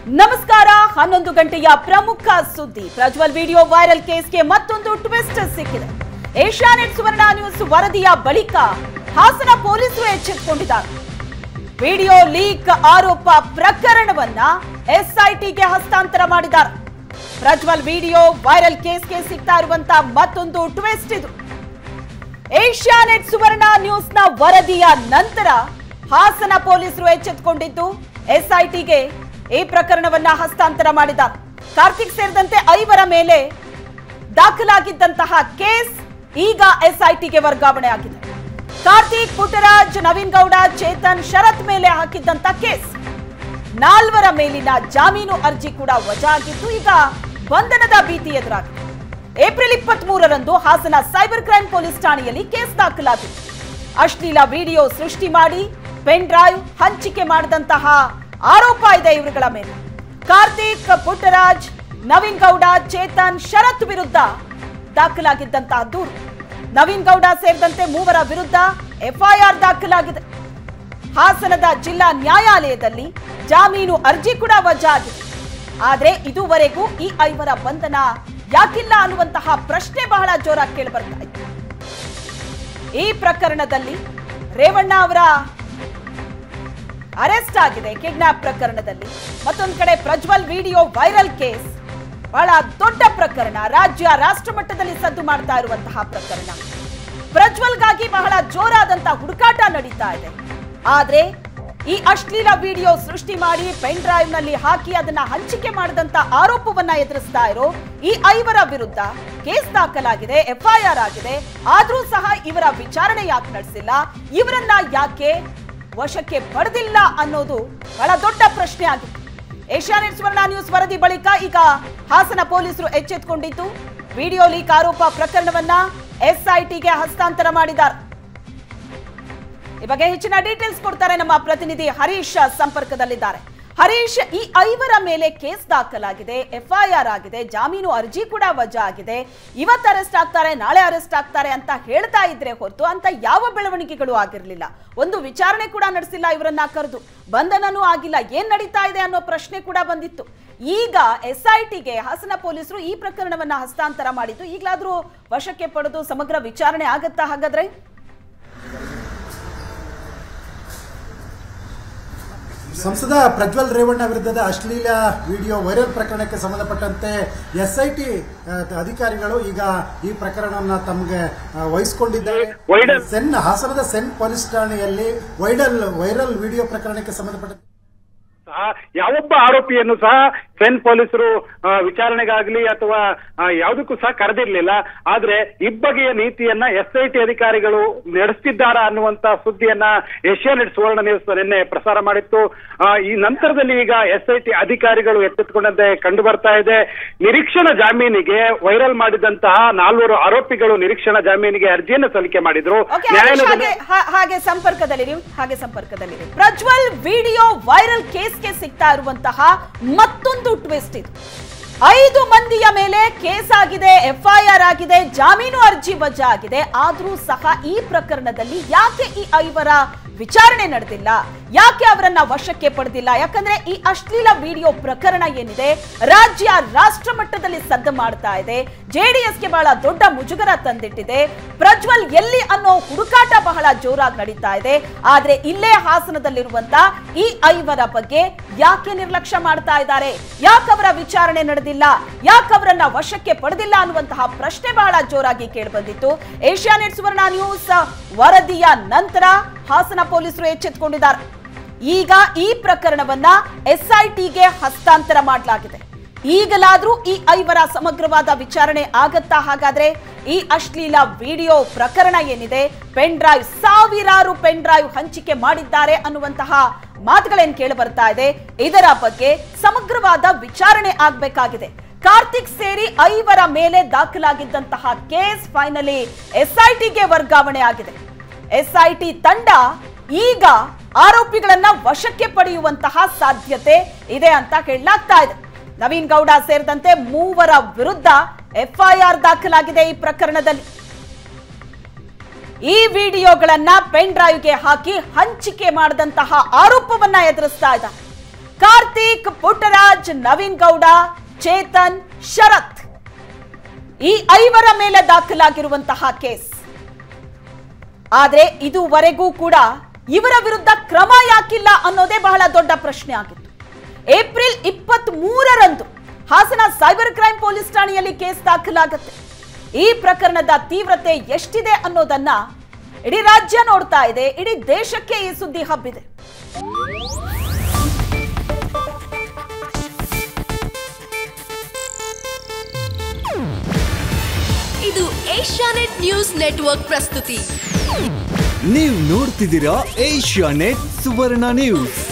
ನಮಸ್ಕಾರ ಹನ್ನೊಂದು ಗಂಟೆಯ ಪ್ರಮುಖ ಸುದ್ದಿ ಪ್ರಜ್ವಲ್ ವಿಡಿಯೋ ವೈರಲ್ ಕೇಸ್ಗೆ ಮತ್ತೊಂದು ಟ್ವಿಸ್ಟ್ ಸಿಕ್ಕಿದೆ ಏಷ್ಯಾನೆಟ್ ಸುವರ್ಣ ನ್ಯೂಸ್ ವರದಿಯ ಬಳಿಕ ಹಾಸನ ಪೊಲೀಸರು ಎಚ್ಚೆತ್ತುಕೊಂಡಿದ್ದಾರೆ ವಿಡಿಯೋ ಲೀಕ್ ಆರೋಪ ಪ್ರಕರಣವನ್ನ ಎಸ್ಐಟಿಗೆ ಹಸ್ತಾಂತರ ಮಾಡಿದ್ದಾರೆ ಪ್ರಜ್ವಲ್ ವಿಡಿಯೋ ವೈರಲ್ ಕೇಸ್ಗೆ ಸಿಗ್ತಾ ಇರುವಂತ ಮತ್ತೊಂದು ಟ್ವಿಸ್ಟ್ ಇದು ಏಷ್ಯಾನೆಟ್ ಸುವರ್ಣ ನ್ಯೂಸ್ನ ವರದಿಯ ನಂತರ ಹಾಸನ ಪೊಲೀಸರು ಎಚ್ಚೆತ್ತುಕೊಂಡಿದ್ದು ಎಸ್ಐಟಿಗೆ ಈ ಪ್ರಕರಣವನ್ನ ಹಸ್ತಾಂತರ ಮಾಡಿದ್ದಾರೆ ಕಾರ್ತಿಕ್ ಸೇರಿದಂತೆ ಐವರ ಮೇಲೆ ದಾಖಲಾಗಿದ್ದಂತಹ ಕೇಸ್ ಈಗ ಎಸ್ಐಟಿಗೆ ವರ್ಗಾವಣೆ ಆಗಿದೆ ಕಾರ್ತಿಕ್ ಪುಟ್ಟರಾಜ್ ನವೀನ್ ಗೌಡ ಚೇತನ್ ಶರತ್ ಮೇಲೆ ಹಾಕಿದ್ದಂತ ಕೇಸ್ ನಾಲ್ವರ ಮೇಲಿನ ಜಾಮೀನು ಅರ್ಜಿ ಕೂಡ ವಜಾ ಆಗಿದ್ದು ಈಗ ಬಂಧನದ ಭೀತಿ ಎದುರಾಗಿದೆ ಏಪ್ರಿಲ್ ಇಪ್ಪತ್ತ್ ಮೂರರಂದು ಹಾಸನ ಸೈಬರ್ ಕ್ರೈಮ್ ಪೊಲೀಸ್ ಠಾಣೆಯಲ್ಲಿ ಕೇಸ್ ದಾಖಲಾಗಿತ್ತು ಅಶ್ಲೀಲ ವಿಡಿಯೋ ಸೃಷ್ಟಿ ಮಾಡಿ ಪೆನ್ ಡ್ರೈವ್ ಹಂಚಿಕೆ ಮಾಡಿದಂತಹ ಆರೋಪ ಇದೆ ಇವರುಗಳ ಮೇಲೆ ಕಾರ್ತಿಕ್ ಪುಟ್ಟರಾಜ್ ನವೀನ್ ಗೌಡ ಚೇತನ್ ಶರತ್ ವಿರುದ್ಧ ದಾಖಲಾಗಿದ್ದಂತಹ ದೂರು ನವೀನ್ ಗೌಡ ಸೇರಿದಂತೆ ಮೂವರ ವಿರುದ್ಧ ಎಫ್ಐಆರ್ ದಾಖಲಾಗಿದೆ ಹಾಸನದ ಜಿಲ್ಲಾ ನ್ಯಾಯಾಲಯದಲ್ಲಿ ಜಾಮೀನು ಅರ್ಜಿ ಕೂಡ ವಜಾ ಆಗಿದೆ ಆದ್ರೆ ಇದುವರೆಗೂ ಈ ಐವರ ಬಂಧನ ಯಾಕಿಲ್ಲ ಅನ್ನುವಂತಹ ಪ್ರಶ್ನೆ ಬಹಳ ಜೋರಾಗಿ ಕೇಳಿ ಬರ್ತಾ ಇತ್ತು ಈ ಪ್ರಕರಣದಲ್ಲಿ ರೇವಣ್ಣ ಅವರ ಅರೆಸ್ಟ್ ಆಗಿದೆ ಕಿಡ್ನಾಪ್ ಪ್ರಕರಣದಲ್ಲಿ ಮತ್ತೊಂದು ಕಡೆ ಪ್ರಜ್ವಲ್ ವಿಡಿಯೋ ವೈರಲ್ ಕೇಸ್ ಬಹಳ ದೊಡ್ಡ ಪ್ರಕರಣ ರಾಜ್ಯ ರಾಷ್ಟ್ರ ಮಟ್ಟದಲ್ಲಿ ಸದ್ದು ಮಾಡ್ತಾ ಇರುವಂತಹ ಪ್ರಕರಣ ಪ್ರಜ್ವಲ್ಗಾಗಿ ಬಹಳ ಜೋರಾದಂತಹ ಹುಡುಕಾಟ ನಡೀತಾ ಇದೆ ಆದ್ರೆ ಈ ಅಶ್ಲೀಲ ವಿಡಿಯೋ ಸೃಷ್ಟಿ ಮಾಡಿ ಪೆನ್ ಡ್ರೈವ್ ನಲ್ಲಿ ಹಾಕಿ ಅದನ್ನ ಹಂಚಿಕೆ ಮಾಡಿದಂತ ಆರೋಪವನ್ನ ಎದುರಿಸ್ತಾ ಇರೋ ಈ ಐವರ ವಿರುದ್ಧ ಕೇಸ್ ದಾಖಲಾಗಿದೆ ಎಫ್ಐಆರ್ ಆಗಿದೆ ಆದ್ರೂ ಸಹ ಇವರ ವಿಚಾರಣೆ ಯಾಕೆ ನಡೆಸಿಲ್ಲ ಇವರನ್ನ ಯಾಕೆ ವಶಕ್ಕೆ ಪಡೆದಿಲ್ಲ ಅನ್ನೋದು ಬಹಳ ದೊಡ್ಡ ಪ್ರಶ್ನೆ ಆಗಿತ್ತು ಏಷ್ಯಾನೆಟ್ ಸುವರ್ಣ ನ್ಯೂಸ್ ವರದಿ ಬಳಿಕ ಈಗ ಹಾಸನ ಪೊಲೀಸರು ಎಚ್ಚೆತ್ತುಕೊಂಡಿದ್ದು ವಿಡಿಯೋ ಲೀಕ್ ಆರೋಪ ಪ್ರಕರಣವನ್ನ ಎಸ್ಐಟಿಗೆ ಹಸ್ತಾಂತರ ಮಾಡಿದ್ದಾರೆ ಈ ಬಗ್ಗೆ ಹೆಚ್ಚಿನ ಡೀಟೇಲ್ಸ್ ಕೊಡ್ತಾರೆ ನಮ್ಮ ಪ್ರತಿನಿಧಿ ಹರೀಶ್ ಸಂಪರ್ಕದಲ್ಲಿದ್ದಾರೆ ಹರೀಶ್ ಈ ಐವರ ಮೇಲೆ ಕೇಸ್ ದಾಖಲಾಗಿದೆ ಎಫ್ಐಆರ್ ಆಗಿದೆ ಜಾಮೀನು ಅರ್ಜಿ ಕೂಡ ವಜಾ ಆಗಿದೆ ಇವತ್ತು ಅರೆಸ್ಟ್ ಆಗ್ತಾರೆ ನಾಳೆ ಅರೆಸ್ಟ್ ಆಗ್ತಾರೆ ಅಂತ ಹೇಳ್ತಾ ಇದ್ರೆ ಹೊರತು ಅಂತ ಯಾವ ಬೆಳವಣಿಗೆಗಳು ಆಗಿರಲಿಲ್ಲ ಒಂದು ವಿಚಾರಣೆ ಕೂಡ ನಡೆಸಿಲ್ಲ ಇವರನ್ನ ಕರೆದು ಬಂಧನನೂ ಆಗಿಲ್ಲ ಏನ್ ನಡೀತಾ ಇದೆ ಅನ್ನೋ ಪ್ರಶ್ನೆ ಕೂಡ ಬಂದಿತ್ತು ಈಗ ಎಸ್ಐಟಿಗೆ ಹಾಸನ ಪೊಲೀಸರು ಈ ಪ್ರಕರಣವನ್ನ ಹಸ್ತಾಂತರ ಮಾಡಿದ್ದು ಈಗಲಾದ್ರೂ ವಶಕ್ಕೆ ಪಡೆದು ಸಮಗ್ರ ವಿಚಾರಣೆ ಆಗತ್ತಾ ಹಾಗಾದ್ರೆ ಸಂಸದ ಪ್ರಜ್ವಲ್ ರೇವಣ್ಣ ವಿರುದ್ಧದ ಅಶ್ಲೀಲ ವಿಡಿಯೋ ವೈರಲ್ ಪ್ರಕರಣಕ್ಕೆ ಸಂಬಂಧಪಟ್ಟಂತೆ ಎಸ್ಐಟಿ ಅಧಿಕಾರಿಗಳು ಈಗ ಈ ಪ್ರಕರಣವನ್ನು ತಮಗೆ ಆ, ವಹಿಸಿಕೊಂಡಿದ್ದಾರೆ ವೈಡಲ್- ಸೆನ್ ಹಾಸನದ ಸೆನ್ ಪೊಲೀಸ್ ಠಾಣೆಯಲ್ಲಿ ವೈಡಲ್ ವೈರಲ್ ವಿಡಿಯೋ ಪ್ರಕರಣಕ್ಕೆ ಸಂಬಂಧಪಟ್ಟಂತೆ ಸಹ ಯಾವೊಬ್ಬ ಆರೋಪಿಯನ್ನು ಸಹ ಸೆನ್ ಪೊಲೀಸರು ಆ, ವಿಚಾರಣೆಗಾಗ್ಲಿ ಅಥವಾ ಆ, ಯಾವುದಕ್ಕೂ ಸಹ ಕರೆದಿರ್ಲಿಲ್ಲ ಆದ್ರೆ ಇಬ್ಬಗೆಯ ನೀತಿಯನ್ನ ಎಸ್ಐಟಿ ಅಧಿಕಾರಿಗಳು ನಡೆಸ್ತಿದ್ದಾರಾ ಅನ್ನುವಂತ ಸುದ್ದಿಯನ್ನ ಏಷ್ಯಾನೆಟ್ ಸುವರ್ಣ ನ್ಯೂಸ್ ನಿನ್ನೆ ಪ್ರಸಾರ ಮಾಡಿತ್ತು ಆ, ಈ ನಂತರದಲ್ಲಿ ಈಗ ಎಸ್ಐಟಿ ಅಧಿಕಾರಿಗಳು ಎಚ್ಚೆತ್ತುಕೊಂಡಂತೆ ಕಂಡು ಬರ್ತಾ ಇದೆ ನಿರೀಕ್ಷಣಾ ಜಾಮೀನಿಗೆ ವೈರಲ್ ಮಾಡಿದಂತಹ ನಾಲ್ವರು ಆರೋಪಿಗಳು ನಿರೀಕ್ಷಣಾ ಜಾಮೀನಿಗೆ ಅರ್ಜಿಯನ್ನು ಸಲ್ಲಿಕೆ ಮಾಡಿದ್ರು ಓಕೆ ಹರೀಶ್, ನ್ಯಾಯಾಲಯದಲ್ಲಿ ಹಾಗೆ ಹಾ- ಹಾಗೆ ಸಂಪರ್ಕದಲ್ಲಿರಿ ಹಾಗೆ ಸಂಪರ್ಕದಲ್ಲಿರಿ ಪ್ರಜ್ವಲ್ ವಿಡಿಯೋ ವೈರಲ್ ಕೇಸ್ಗೆ ಸಿಗ್ತಾ ಇರುವಂತಹ ಮತ್ತೊಂದು ಟ್ವಿಸ್ಟ್ ಇದು ಐದು ಮಂದಿಯ ಮೇಲೆ ಕೇಸ್ ಆಗಿದೆ ಎಫ್ಐಆರ್ ಆಗಿದೆ ಜಾಮೀನು ಅರ್ಜಿ ವಜಾ ಆಗಿದೆ ಆದ್ರೂ ಸಹ ಈ ಪ್ರಕರಣದಲ್ಲಿ ಯಾಕೆ ಈ ಐವರ ವಿಚಾರಣೆ ನಡೆದಿಲ್ಲ ಯಾಕೆ ಅವರನ್ನ ವಶಕ್ಕೆ ಪಡೆದಿಲ್ಲ ಯಾಕಂದ್ರೆ ಈ ಅಶ್ಲೀಲ ವಿಡಿಯೋ ಪ್ರಕರಣ ಏನಿದೆ ರಾಜ್ಯ ರಾಷ್ಟ್ರ ಮಟ್ಟದಲ್ಲಿ ಸದ್ದು ಮಾಡ್ತಾ ಇದೆ ಜೆಡಿಎಸ್ಗೆ ಬಹಳ ದೊಡ್ಡ ಮುಜುಗರ ತಂದಿಟ್ಟಿದೆ ಪ್ರಜ್ವಲ್ ಎಲ್ಲಿ ಅನ್ನೋ ಹುಡುಕಾಟ ಬಹಳ ಜೋರಾಗಿ ನಡೀತಾ ಇದೆ ಆದ್ರೆ ಇಲ್ಲೇ ಹಾಸನದಲ್ಲಿರುವಂತ ಈ ಐವರ ಬಗ್ಗೆ ಯಾಕೆ ನಿರ್ಲಕ್ಷ್ಯ ಮಾಡ್ತಾ ಇದ್ದಾರೆ ಯಾಕೆ ಅವರ ವಿಚಾರಣೆ ನಡೆದಿಲ್ಲ ಯಾಕೆ ಅವರನ್ನ ವಶಕ್ಕೆ ಪಡೆದಿಲ್ಲ ಅನ್ನುವಂತಹ ಪ್ರಶ್ನೆ ಬಹಳ ಜೋರಾಗಿ ಕೇಳಿಬಂದಿತ್ತು ಏಷ್ಯಾನೆಟ್ ಸುವರ್ಣ ನ್ಯೂಸ್ ವರದಿಯ ನಂತರ ಹಾಸನ ಪೊಲೀಸರು ಎಚ್ಚೆತ್ತುಕೊಂಡಿದ್ದಾರೆ ಈಗ ಈ ಪ್ರಕರಣವನ್ನ ಎಸ್ಐಟಿಗೆ ಹಸ್ತಾಂತರ ಮಾಡಲಾಗಿದೆ ಈಗಲಾದ್ರೂ ಈ ಐವರ ಸಮಗ್ರವಾದ ವಿಚಾರಣೆ ಆಗತ್ತಾ ಹಾಗಾದ್ರೆ ಈ ಅಶ್ಲೀಲ ವಿಡಿಯೋ ಪ್ರಕರಣ ಏನಿದೆ ಪೆನ್ ಡ್ರೈವ್ ಸಾವಿರಾರು ಪೆನ್ ಡ್ರೈವ್ ಹಂಚಿಕೆ ಮಾಡಿದ್ದಾರೆ ಅನ್ನುವಂತಹ ಮಾತುಗಳೇನು ಕೇಳಿ ಬರ್ತಾ ಇದೆ ಇದರ ಬಗ್ಗೆ ಸಮಗ್ರವಾದ ವಿಚಾರಣೆ ಆಗ್ಬೇಕಾಗಿದೆ ಕಾರ್ತಿಕ್ ಸೇರಿ ಐವರ ಮೇಲೆ ದಾಖಲಾಗಿದ್ದಂತಹ ಕೇಸ್ ಫೈನಲಿ ಎಸ್ಐಟಿಗೆ ವರ್ಗಾವಣೆ ಆಗಿದೆ ಎಸ್ಐಟಿ ತಂಡ ಈಗ ಆರೋಪಿಗಳನ್ನ ವಶಕ್ಕೆ ಪಡೆಯುವಂತಹ ಸಾಧ್ಯತೆ ಇದೆ ಅಂತ ಹೇಳಲಾಗ್ತಾ ಇದೆ ನವೀನ್ ಗೌಡ ಸೇರಿದಂತೆ ಮೂವರ ವಿರುದ್ಧ ಎಫ್ಐಆರ್ ದಾಖಲಾಗಿದೆ ಈ ಪ್ರಕರಣದಲ್ಲಿ ಈ ವಿಡಿಯೋಗಳನ್ನ ಪೆನ್ ಡ್ರೈವ್ಗೆ ಹಾಕಿ ಹಂಚಿಕೆ ಮಾಡಿದಂತಹ ಆರೋಪವನ್ನ ಎದುರಿಸ್ತಾ ಇದ್ದಾರೆ ಕಾರ್ತಿಕ್ ಪುಟ್ಟರಾಜ್ ಮನೋಜ್ ನವೀನ್ ಗೌಡ ಚೇತನ್ ಶರತ್ ಈ ಐವರ ಮೇಲೆ ದಾಖಲಾಗಿರುವಂತಹ ಕೇಸ್ ಆದ್ರೆ ಇದುವರೆಗೂ ಕೂಡ ಇವರ ವಿರುದ್ಧ ಕ್ರಮ ಯಾಕಿಲ್ಲ ಅನ್ನೋದೇ ಬಹಳ ದೊಡ್ಡ ಪ್ರಶ್ನೆ ಆಗಿತ್ತು ಏಪ್ರಿಲ್ ಇಪ್ಪತ್ತ್ ಮೂರರಂದು ಹಾಸನ ಸೈಬರ್ ಕ್ರೈಮ್ ಪೊಲೀಸ್ ಠಾಣೆಯಲ್ಲಿ ಕೇಸ್ ದಾಖಲಾಗುತ್ತೆ ಈ ಪ್ರಕರಣದ ತೀವ್ರತೆ ಎಷ್ಟಿದೆ ಅನ್ನೋದನ್ನ ಇಡೀ ರಾಜ್ಯ ನೋಡ್ತಾ ಇದೆ ಇಡೀ ದೇಶಕ್ಕೆ ಈ ಸುದ್ದಿ ಹಬ್ಬಿದೆ ಇದು ಏಷ್ಯಾನೆಟ್ ನ್ಯೂಸ್ ನೆಟ್ವರ್ಕ್ ಪ್ರಸ್ತುತಿ ನೀವು ನೋಡ್ತಿದ್ದೀರಾ ಏಷ್ಯಾ ನೆಟ್ ಸುವರ್ಣ ನ್ಯೂಸ್